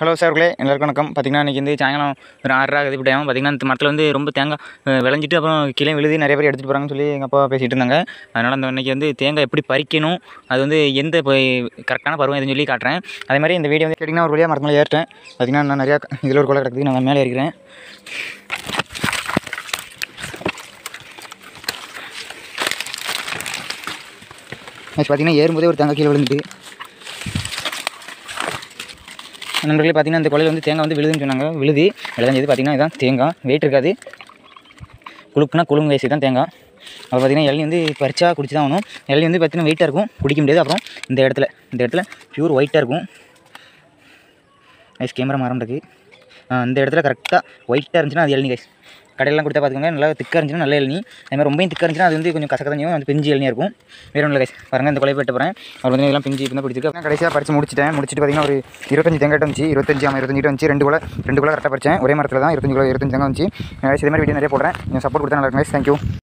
hello சார்களே எல்லாருக்கும் வணக்கம் பார்த்திங்கன்னா இன்றைக்கி வந்து சாயங்காலம் ஒரு ஆறரை ஆகுது இப்போ டைம் பார்த்திங்கன்னா இந்த மரத்தில் வந்து ரொம்ப தேங்காய் அஹ், விளைஞ்சிட்டு அப்புறம் கீழே விழுது நிறைய பேர் எடுத்துகிட்டு போகிறாங்கன்னு சொல்லி எங்கள் அப்பா பேசிகிட்டு இருந்தாங்க அதனால் அந்த இன்றைக்கி வந்து தேங்காய் எப்படி பறிக்கணும் அது வந்து எந்த இப்போ கரெக்டான பருவம் எதுன்னு சொல்லி காட்டுறேன் அதே மாதிரி இந்த வீடியோ வந்து கேட்டிங்கன்னா ஒரு வழியாக மரத்து மேலே ஏறிட்டேன் பார்த்திங்கன்னா நான் நிறையா இதில் ஒரு கொலை கிடக்குது நான் மேலே இருக்கிறேன் நெக்ஸ்ட் பார்த்திங்கன்னா ஏறும்போதே ஒரு தேங்காய் கீழே விழுந்துட்டு நண்பர்களே பார்த்தீங்கன்னா இந்த கொலையில் வந்து தேங்காய் வந்து விழுதுன்னு சொன்னாங்க விழுது விழுதஞ்சது பார்த்தீங்கன்னா இதுதான் தேங்காய் வெயிட் இருக்காது குழுப்புனா குழுங்கு வயசு தான் தேங்காய் அப்புறம் பார்த்தீங்கன்னா இளநீ வந்து பறிச்சா குடிச்சு தான் ஆகணும் இளநீ வந்து பார்த்தீங்கன்னா வெயிட்டாக இருக்கும் குடிக்க முடியாது அப்புறம் இந்த இடத்துல இந்த இடத்துல பியூர் ஒயிட்டாக இருக்கும் நைஸ் கேமரா மரம் இருக்கு ஆ, இந்த இடத்துல கரெக்டாக ஒயிட்டாக இருந்துச்சுன்னா அது இளநீ கைஸ் கடையிலாம் கொடுத்தா பார்த்துக்கோங்க நல்லா திக்காக இருந்துச்சுன்னா நல்ல இளநீ அதே மாதிரி ரொம்பவும் திக்காக இருந்துச்சுன்னா அது வந்து கொஞ்சம் கசக்கதஞ்சும் அந்த பிஞ்சு இளநியாக இருக்கும் வேறு ஒன்றும் கைஸ் பாருங்கள் இந்த கொலை போயிட்டு போகிறேன் அவர் வந்து இதெல்லாம் பிஞ்சு இப்போ தான் பிடிச்சிருக்கு கடைசியாக பறித்து முடிச்சிட்டேன் முடிச்சிட்டு பார்த்தீங்கன்னா ஒரு இருபத்தஞ்சு தேங்காய் வந்துச்சு இருபத்தஞ்சு ஆமாம் இருபத்தஞ்சு வந்துச்சு ரெண்டு கூட ரெண்டு கூட கரெக்டாக பறிச்சேன் ஒரே மரத்தில் தான் இருபத்தஞ்சு கிலோ இருபத்தஞ்சு தேங்காய் வந்துச்சு இதே மாதிரி வீடியோ நிறைய போடுறேன் நீங்கள் சப்போர்ட் கொடுத்தா நல்லா இருக்கும் கைஸ் தேங்க்யூ